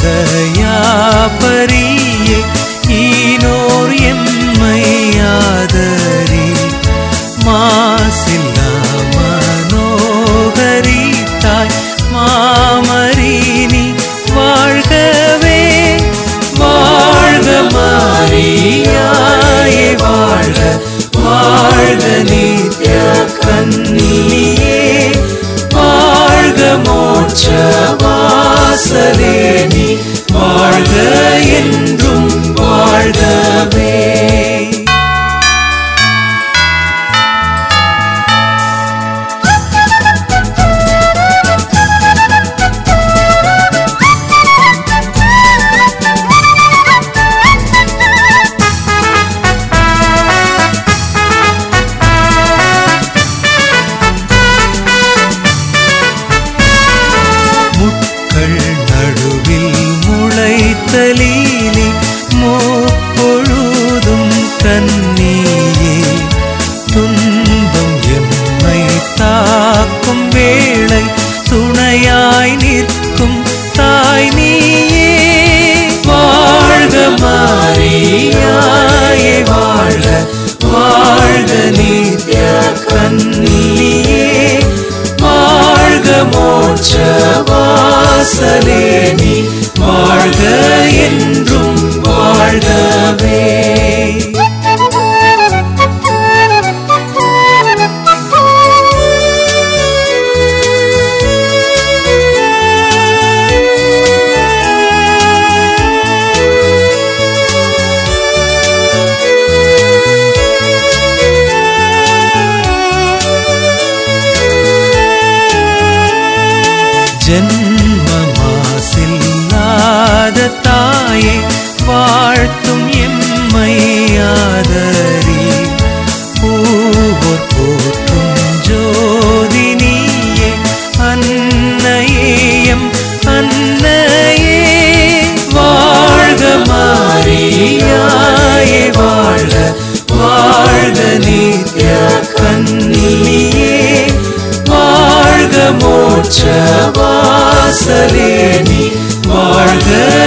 யாப்பரியே ஈனோர் எம்மையாதரி மாசில்லா மனோகரித்தாய் மாமரினி வாழ்கவே வாழ்க மாரியாயே வாழ்க வாழ்க நித்ய கன்னியே வாழ்க மோட்ச வாசலே நீ வாழ்க என்றும் வாழ்கவே முட்கள் நடுவில் முளைத்தலீலி முப்பொழுதும் கண்ணியே துன்பம் எம்மை தாக்கும் வேளை துணையாய் நிற்கும் தாய் நீயே வாழ்க மாரியாயே வாழ்க வாழ்க நித்ய கண்ணியே வாழ்க மோட்ச வாசலே நீ வாழ்க என்றும் வாழ்கவே ஜன்மமாசில்லாத தாயே வாழ்த்தும் எம்மையாதரி பூவோர் போற்றும் ஜோதி நீயே அன்னையேயம் அன்னையே வாழ்க மாரியாயே வாழ்க வாழ்க நித்ய கன்னியே வாழ்க மோட்ச வாசலே நீ வாழ்க